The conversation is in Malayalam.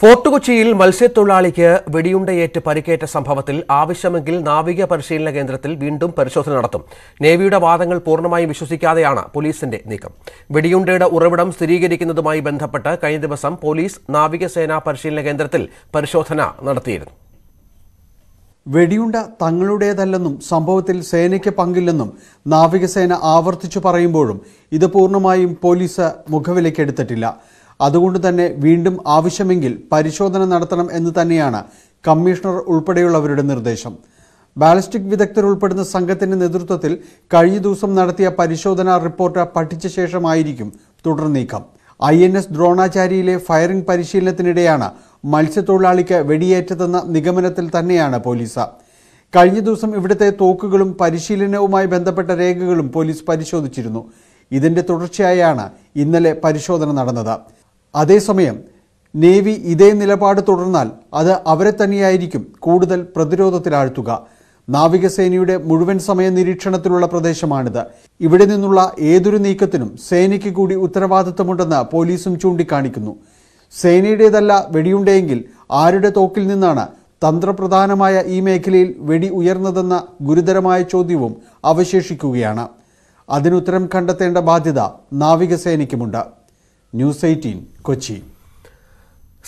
ഫോർട്ട് കൊച്ചിയിൽ മത്സ്യത്തൊഴിലാളിക്ക് വെടിയുണ്ടയേറ്റ് പരിക്കേറ്റ സംഭവത്തിൽ ആവശ്യമെങ്കിൽ നാവിക പരിശീലന കേന്ദ്രത്തിൽ വീണ്ടും പരിശോധന നടത്തും നേവിയുടെ വാദങ്ങൾ പൂർണ്ണമായും വിശ്വസിക്കാതെയാണ് പോലീസിന്റെ നീക്കം വെടിയുണ്ടയുടെ ഉറവിടം സ്ഥിരീകരിക്കുന്നതുമായി ബന്ധപ്പെട്ട് കഴിഞ്ഞ ദിവസം പോലീസ് നാവികസേനാ പരിശീലന കേന്ദ്രത്തിൽ പരിശോധന നടത്തിയിരുന്നു വെടിയുണ്ട തങ്ങളുടേതല്ലെന്നും സംഭവത്തിൽ സേനയ്ക്ക് പങ്കില്ലെന്നും നാവികസേന ആവർത്തിച്ചു പറയുമ്പോഴും ഇത് പൂർണ്ണമായും പോലീസ് മുഖവിലയ്ക്കെടുത്തിട്ടില്ല അതുകൊണ്ട് തന്നെ വീണ്ടും ആവശ്യമെങ്കിൽ പരിശോധന നടത്തണം എന്ന് തന്നെയാണ് കമ്മീഷണർ ഉൾപ്പെടെയുള്ളവരുടെ നിർദ്ദേശം ബാലിസ്റ്റിക് വിദഗ്ധർ ഉൾപ്പെടുന്ന സംഘത്തിന്റെ നേതൃത്വത്തിൽ കഴിഞ്ഞ ദിവസം നടത്തിയ പരിശോധനാ റിപ്പോർട്ട് പഠിച്ച ശേഷമായിരിക്കും തുടർ നീക്കം ഐ എൻ എസ് ദ്രോണാചാരിയിലെ ഫയറിംഗ് പരിശീലനത്തിനിടെയാണ് മത്സ്യത്തൊഴിലാളിക്ക് വെടിയേറ്റതെന്ന നിഗമനത്തിൽ തന്നെയാണ് പോലീസ് കഴിഞ്ഞ ദിവസം ഇവിടുത്തെ തോക്കുകളും പരിശീലനവുമായി ബന്ധപ്പെട്ട രേഖകളും പോലീസ് പരിശോധിച്ചിരുന്നു ഇതിന്റെ തുടർച്ചയായാണ് ഇന്നലെ പരിശോധന നടന്നത് അതേസമയം നേവി ഇതേ നിലപാട് തുടർന്നാൽ അത് അവരെ തന്നെയായിരിക്കും കൂടുതൽ പ്രതിരോധത്തിലാഴ്ത്തുക നാവികസേനയുടെ മുഴുവൻ സമയ നിരീക്ഷണത്തിലുള്ള പ്രദേശമാണിത് ഇവിടെ നിന്നുള്ള ഏതൊരു നീക്കത്തിനും സേനയ്ക്ക് കൂടി ഉത്തരവാദിത്തമുണ്ടെന്ന് പോലീസും ചൂണ്ടിക്കാണിക്കുന്നു സേനയുടേതല്ല വെടിയുണ്ടെങ്കിൽ ആരുടെ തോക്കിൽ നിന്നാണ് തന്ത്രപ്രധാനമായ ഈ മേഖലയിൽ വെടി ഉയർന്നതെന്ന ഗുരുതരമായ ചോദ്യവും അവശേഷിക്കുകയാണ് അതിനുത്തരം കണ്ടെത്തേണ്ട ബാധ്യത നാവികസേനയ്ക്കുമുണ്ട് ന്യൂസ് എയ്റ്റീൻ കൊച്ചി